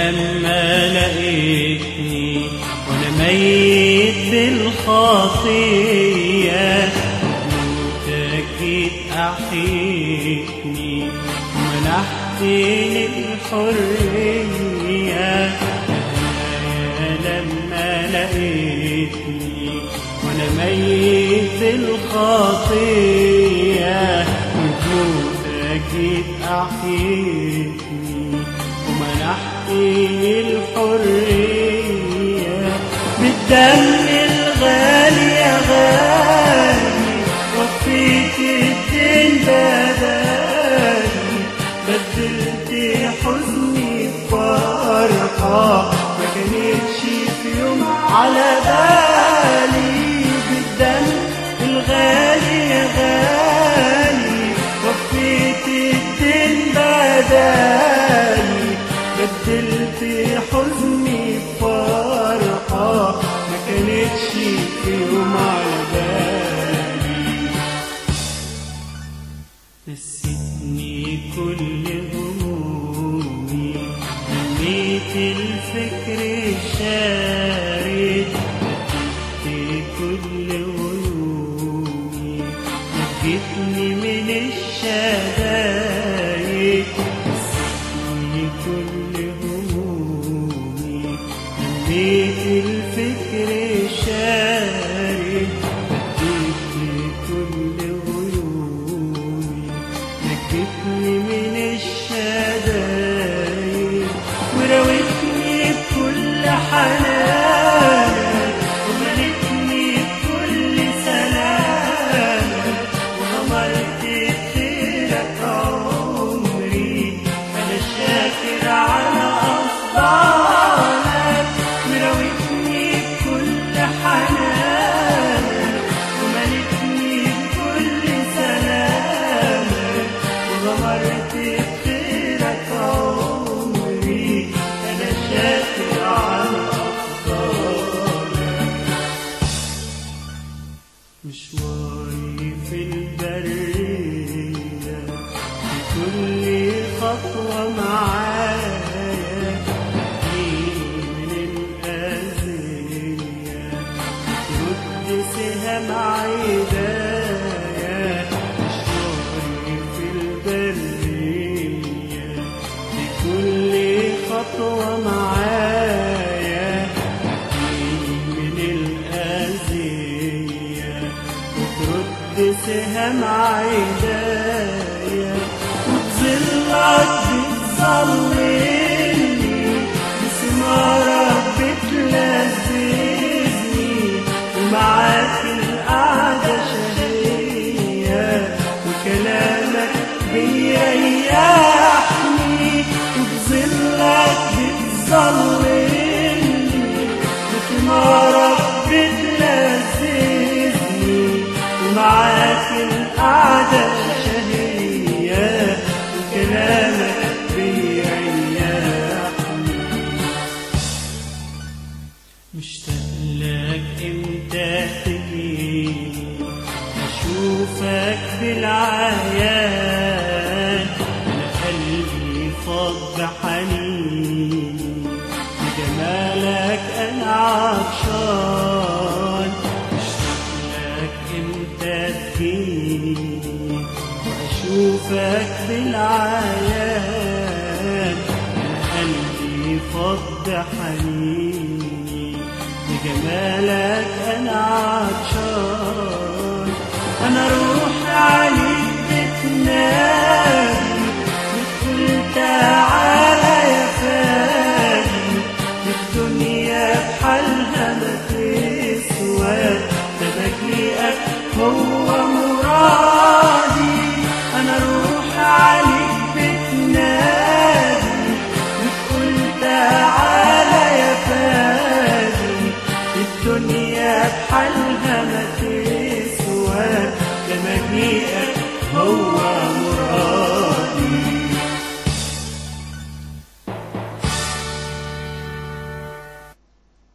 لما لقيتني وانا ميت بالخطية موتك جيت احيتني ومنحتني الحرية يا لما لقيتني وانا ميت بالخطية موتك جيت احيتني ومنحتني الحرية بالدم الغالي يا غالي وفيت الدين بدالي بدلت حزني بفرحة ما كانتش في يوم على بالي بالدم الغالي يا غالي وفيت الدين بدالي بدلت حزني بفرحة ما كانتش في يوم على بالي نسيتني كل همومي رميت الفكر الشارد نسيت كل غيومي نجيتني من الشدايد نسيتني كل همومي رميت الفكر الشارد نجيتني كل غيومي نجيتني من الشدايد وراوتني بكل حنان وملكني بكل سلام وغمرت بخيرك عمري انا شاكر على افضالك وراوتني بكل حنان وملكني بكل سلام وغمرت بخيرك عمري انا شاكر على افضالك مشواري في البرية بكل خطوة معايا من الأذية ترد سهم عدايا مشواري في البرية بكل خطوة معايا من الأذية وترد سهم عدايا وتظلك بتظللني بثمارك بتلذذني ومعاك القعدة شهية وكلامك بيريحني وبظلك بتظللني بثمارك بتلذذني ومعاك القعدة شهية وكلامك بيريحني مشتاق لك امتى تجيني اشوفك بالعيان انا قلبي فاض بحنيني بجمالك انا عطشان مشتاق لك امتى تجيني واشوفك بالعيان انا قلبي فض حنيني بجمالك انا عطشان انا روحي عليك